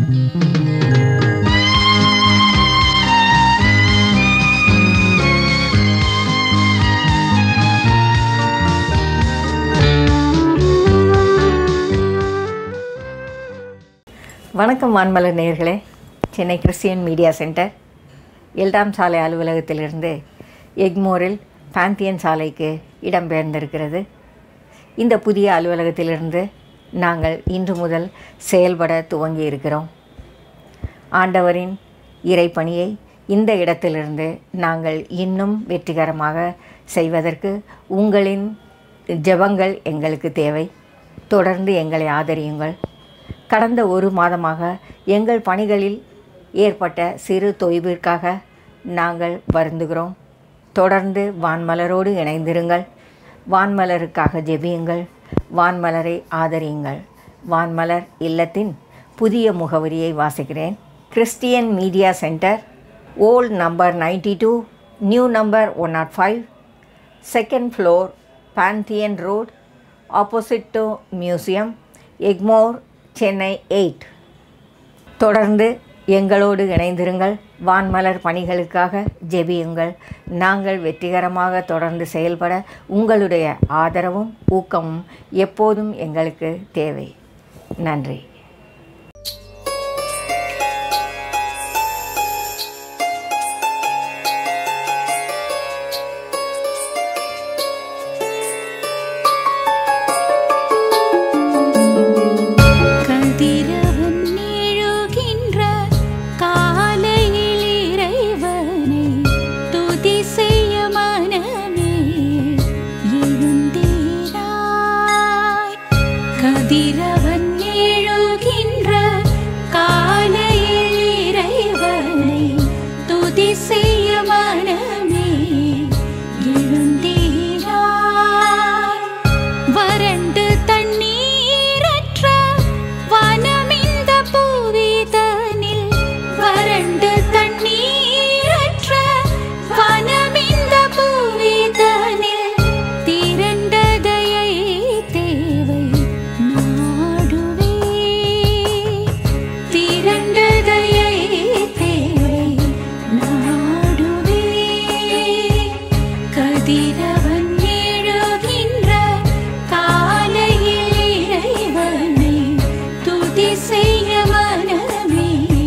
வணக்கம் வான்மலர் நேயர்களே Chennai Christian media centre Eldams சாலை அலுவலகத்திலிருந்து எக்மோரில் பாந்தியன் சாலைக்கு இடம்பெயர்ந்திருக்கிறது இந்த புதிய அலுவலகத்திலிருந்து நாங்கள் இன்று முதல் செயல்பட துவங்கி இருக்கிறோம் ஆண்டவரின் இறைப்பணியை இந்த இடத்திலிருந்து நாங்கள் இன்னும் வெற்றிகரமாக செய்வதற்கு உங்களின் ஜெபங்கள் எங்களுக்கு தேவை தொடர்ந்து எங்களை ஆதரியுங்கள் கடந்த ஒரு மாதமாக எங்கள் பணிகளில் ஏற்பட்ட சிறு தொய்விற்காக நாங்கள் வருந்துகிறோம் தொடர்ந்து வான்மலரோடு இணைந்திருங்கள் வான்மலருக்காக ஜெபியுங்கள் வான்மலரை ஆதரியுங்கள் வான்மலர் இல்லத்தின் புதிய முகவரியை வாசிக்கிறேன் Christian media centre old number ninety two new number one nought five second floor Pantheon road opposite to museum Egmore Chennai eight தொடர்ந்து எங்களோடு இணைந்திருங்கள் வான்மலர் பணிகளுக்காக ஜெபியுங்கள் நாங்கள் வெற்றிகரமாக தொடர்ந்து செயல்பட உங்களுடைய ஆதரவும் ஊக்கமும் எப்போதும் எங்களுக்கு தேவை நன்றி கதிரவன் எழுகின்ற காலையில் இறைவனை துதி செய்ய மனமே எழுந்தீராய் கதிரவன் எழுகின்ற காலையில் இறைவனை துதி செய்ய மனமே எழுந்தீராய் வறண்டு தண்ணீரற்ற வனமிந்த பூவிதனில் வறண்டு தண்ணீரற்ற வனமிந்த பூவிதனில் திரண்டதையை தேவை நாடுவே திரண்டதையை தேவை நாடுவே கதிரவன் எழுகின்ற காலையில் இறைவனை துதி செய்ய மனமே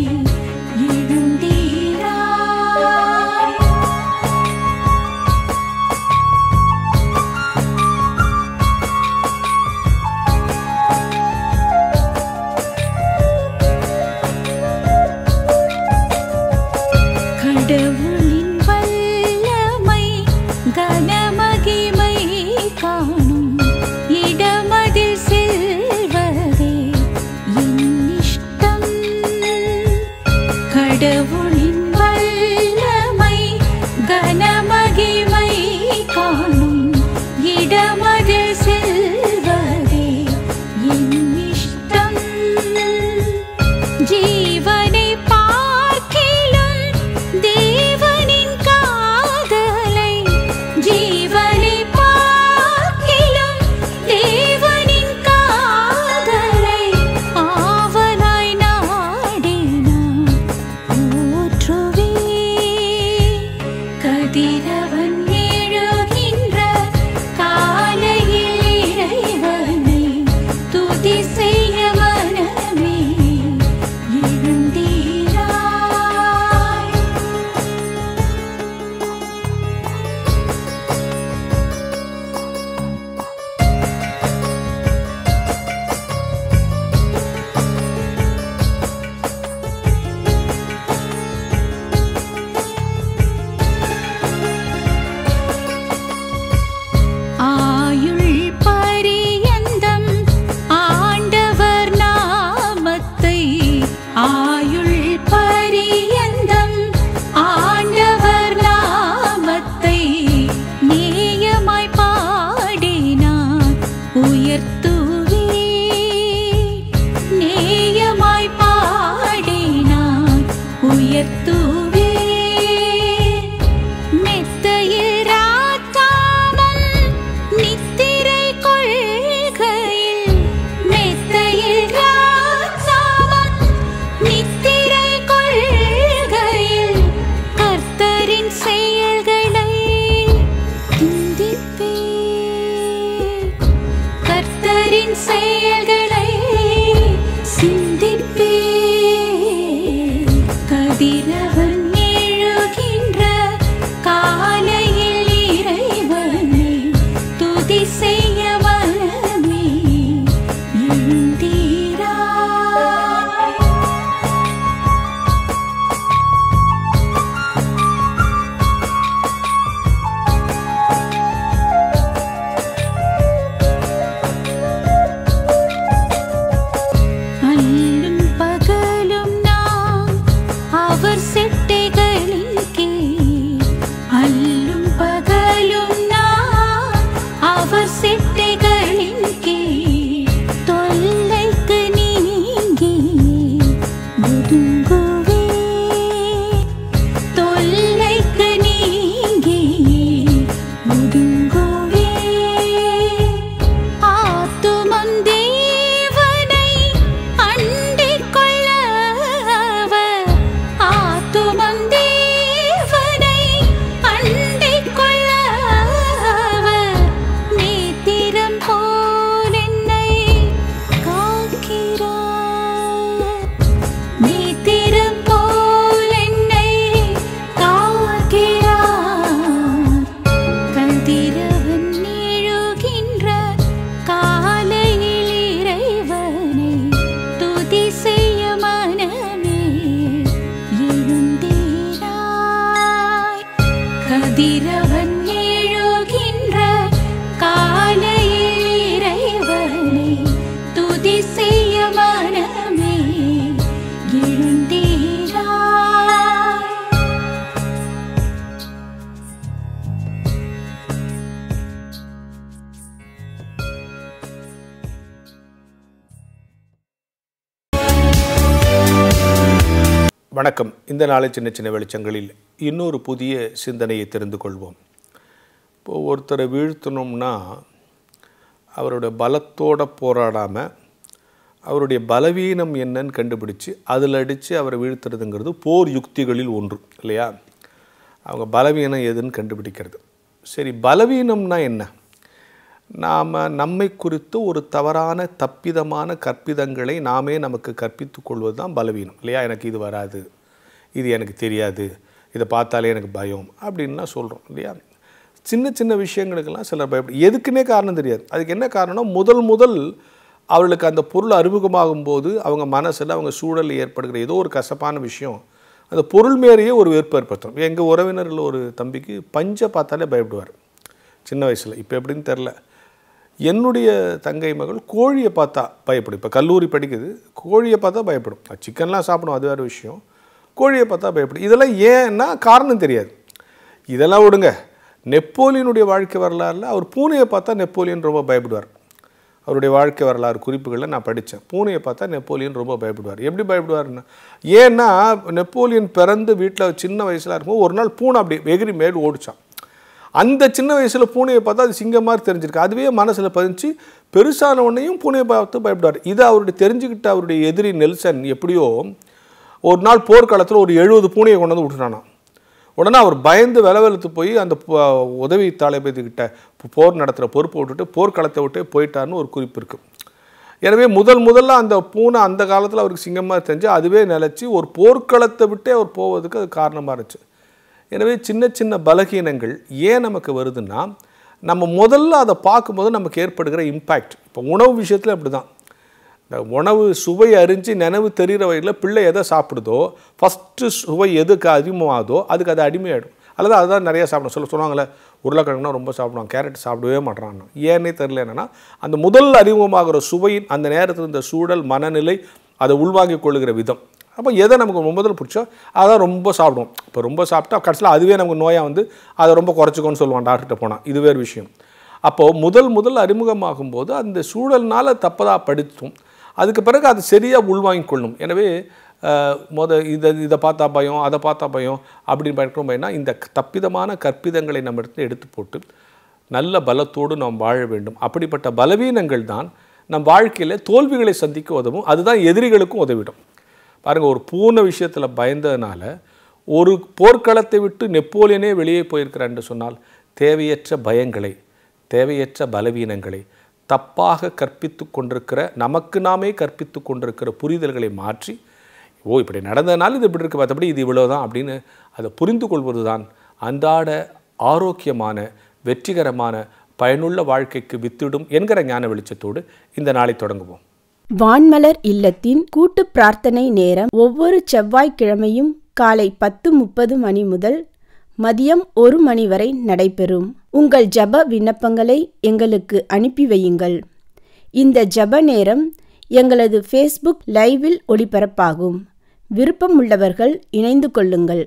எழுந்தீராய் கடவுளின் வல்லமை கனமகிமை காணும் இடமதில் செல்வதே என் இஷ்டம் கடவுளின் வல்லமை கனமகிமை காணும் இடமதில் செல்வதே என் இஷ்டம் ஜீவனை பார்க்கிலும் தேவனின் காதலை ஜீவனை பார்க்கிலும் தேவனின் காதலை ஆவலாய் நாடினான் போற்றுவே கதிரவன் எழுகின்ற காலையில் இறைவனை துதி செய்ய மனமே எழுந்தீராய் ஆயுள் பரியந்தம் ஆண்டவர் நாமத்தை ஆயுள் பரியந்தம் ஆண்டவர் நாமத்தை நேயமாய் பாடினான் உயர்த்துவே நேயமாய் பாடினான் உயர்த்துவே மெத்தையில் ராத்தாமம் நித்திரை கொள்கையில் மெத்தையில் ராத்தாமம் வணக்கம் இந்த நாளை சின்ன சின்ன வெளிச்சங்களில் இன்னொரு புதிய சிந்தனையை தெரிந்து கொள்வோம் இப்போ ஒருத்தரை வீழ்த்தணும்னா அவருடைய பலத்தோட போராடாமல் அவருடைய பலவீனம் என்னன்னு கண்டுபிடிச்சு அதில் அடித்து அவரை வீழ்த்துறதுங்கிறது போர் யுக்திகளில் ஒன்று இல்லையா அவங்க பலவீனம் எதுன்னு கண்டுபிடிக்கிறது சரி பலவீனம்னா என்ன நாம் நம்மை குறித்து ஒரு தவறான தப்பிதமான கற்பிதங்களை நாமே நமக்கு கற்பித்துக் கொள்வது தான் பலவீனம் இல்லையா எனக்கு இது வராது இது எனக்கு தெரியாது இதை பார்த்தாலே எனக்கு பயம் அப்படின்லாம் சொல்கிறோம் இல்லையா சின்ன சின்ன விஷயங்களுக்கெல்லாம் சிலர் பயப்படும் எதுக்குன்னே காரணம் தெரியாது அதுக்கு என்ன காரணம் முதல் முதல் அவர்களுக்கு அந்த பொருள் அறிமுகமாகும் போது அவங்க மனசில் அவங்க சூழலில் ஏற்படுகிற ஏதோ ஒரு கசப்பான விஷயம் அந்த பொருள் மேலேயே ஒரு வெறுப்பு ஏற்படுத்தும் எங்கள் உறவினர்கள் ஒரு தம்பிக்கு பஞ்சை பார்த்தாலே பயப்படுவார் சின்ன வயசில் இப்போ எப்படின்னு தெரில என்னுடைய தங்கை மகள் கோழியை பார்த்தா பயப்படும் இப்போ கல்லூரி படிக்குது கோழியை பார்த்தா பயப்படும் அது சிக்கன்லாம் சாப்பிடும் அது வேறு விஷயம் கோழியை பார்த்தா பயப்படும் இதெல்லாம் ஏன்னா காரணம் தெரியாது இதெல்லாம் விடுங்க நெப்போலியனுடைய வாழ்க்கை வரலாறுல அவர் பூனையை பார்த்தா நெப்போலியன் ரொம்ப பயப்படுவார் அவருடைய வாழ்க்கை வரலாறு குறிப்புகளில் நான் படித்தேன் பூனையை பார்த்தா நெப்போலியன் ரொம்ப பயப்படுவார் எப்படி பயப்படுவார்னா ஏன்னா நெப்போலியன் பிறந்து வீட்டில் சின்ன வயசில் இருக்கும்போது ஒரு நாள் பூனை அப்படி எகிரி மேல் ஓடிச்சான் அந்த சின்ன வயசில் பூனையை பார்த்தா அது சிங்கம் மாதிரி தெரிஞ்சிருக்கு அதுவே மனசில் பதிஞ்சு பெருசான உடனேயும் பூனையை பார்த்து பயப்படுவார் இது அவருடைய தெரிஞ்சுக்கிட்ட அவருடைய எதிரி நெல்சன் எப்படியோ ஒரு நாள் போர்க்காலத்தில் ஒரு எழுபது பூனையை கொண்டு வந்து விட்டுட்டானாம் உடனே அவர் பயந்து விலவெலுத்து போய் அந்த ப- உதவி தளபதிக்கிட்ட போர் நடத்துகிற பொறுப்பை விட்டுட்டு போர்க்களத்தை விட்டு போயிட்டார்னு ஒரு குறிப்பு இருக்குது எனவே முதல் முதல்ல அந்த பூனை அந்த காலத்தில் அவருக்கு சிங்கமாக தெரிஞ்சு அதுவே நிலச்சி ஒரு போர்க்களத்தை விட்டே அவர் போவதுக்கு அது காரணமாக இருந்துச்சு எனவே சின்ன சின்ன பலகீனங்கள் ஏன் நமக்கு வருதுன்னா நம்ம முதல்ல அதை பார்க்கும்போது நமக்கு ஏற்படுகிற இம்பேக்ட் இப்போ உணவு விஷயத்தில் அப்படி தான் இந்த உணவு சுவை அறிஞ்சு நினைவு தெரிகிற வகையில் பிள்ளை எதை சாப்பிடுதோ ஃபஸ்ட்டு சுவை எதுக்கு அதிகமாகுதோ அதுக்கு அது அடிமையாயிடும் அல்லது அதுதான் நிறைய சாப்பிடும் சொல்ல சொல்லுவாங்களே உருளைக்கிழங்குனா ரொம்ப சாப்பிடுவாங்க கேரட் சாப்பிடவே மாட்றாங்க ஏன்னே தெரில என்னன்னா அந்த முதல் அறிமுகமாகிற சுவையின் அந்த நேரத்தில் இந்த சூழல் மனநிலை அதை உள்வாங்கிக் கொள்ளுகிற விதம் அப்போ எதை நமக்கு ரொம்ப முதல்ல பிடிச்சோ அதான் ரொம்ப சாப்பிடுவோம் இப்போ ரொம்ப சாப்பிட்டா கடைசியில் அதுவே நமக்கு நோயாக வந்து அதை ரொம்ப குறைச்சிக்கோன்னு சொல்லுவான் டாக்டர்கிட்ட போனால் இது வேறு விஷயம் அப்போது முதல் முதல் அறிமுகமாகும் போது அந்த சூழல்னால தப்பதாக படித்தும் அதுக்கு பிறகு அது சரியாக உள்வாங்கிக் கொள்ளும் எனவே அஹ், முத இதை இதை பார்த்தா பயம் அதை பார்த்தா பயம் அப்படின்னு பயன்படும் பயனா இந்த தப்பிதமான கற்பிதங்களை நம்ம இடத்துல எடுத்து போட்டு நல்ல பலத்தோடு நாம் வாழ வேண்டும் அப்படிப்பட்ட பலவீனங்கள் தான் நம் வாழ்க்கையில் தோல்விகளை சந்திக்க உதவும் அதுதான் எதிரிகளுக்கும் உதவிடும் பாருங்கள் ஒரு பூனை விஷயத்தில் பயந்ததுனால ஒரு போர்க்களத்தை விட்டு நெப்போலியனே வெளியே போயிருக்கிறார் என்று சொன்னால் தேவையற்ற பயங்களை தேவையற்ற பலவீனங்களை தப்பாக கற்பித்து கொண்டிருக்கிற நமக்கு நாமே கற்பித்து கொண்டிருக்கிற புரிதல்களை மாற்றி ஓ இப்படி நடந்ததுனால இது இப்படி இருக்கு மற்றபடி இது இவ்வளவுதான் அப்படின்னு அதை புரிந்து கொள்வது தான் அன்றாட ஆரோக்கியமான வெற்றிகரமான பயனுள்ள வாழ்க்கைக்கு வித்திடும் என்கிற ஞான வெளிச்சத்தோடு இந்த நாளை தொடங்குவோம் வான்மலர் இல்லத்தின் கூட்டு பிரார்த்தனை நேரம் ஒவ்வொரு செவ்வாய்க்கிழமையும் காலை பத்து முப்பது மணி முதல் மதியம் ஒரு மணி வரை நடைபெறும் உங்கள் ஜெப விண்ணப்பங்களை எங்களுக்கு அனுப்பி வையுங்கள் இந்த ஜெப நேரம் எங்களது ஃபேஸ்புக் லைவில் ஒளிபரப்பாகும் விருப்பமுள்ளவர்கள் இணைந்து கொள்ளுங்கள்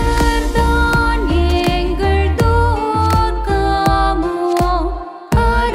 கர்த்தர்தான் எங்கள் துர்க்கமோ,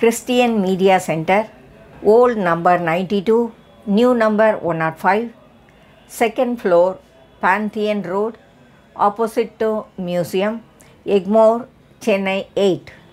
Christian Media Center, old number 92, new number 105, second floor, Pantheon Road, opposite to Museum, Egmore, Chennai 8.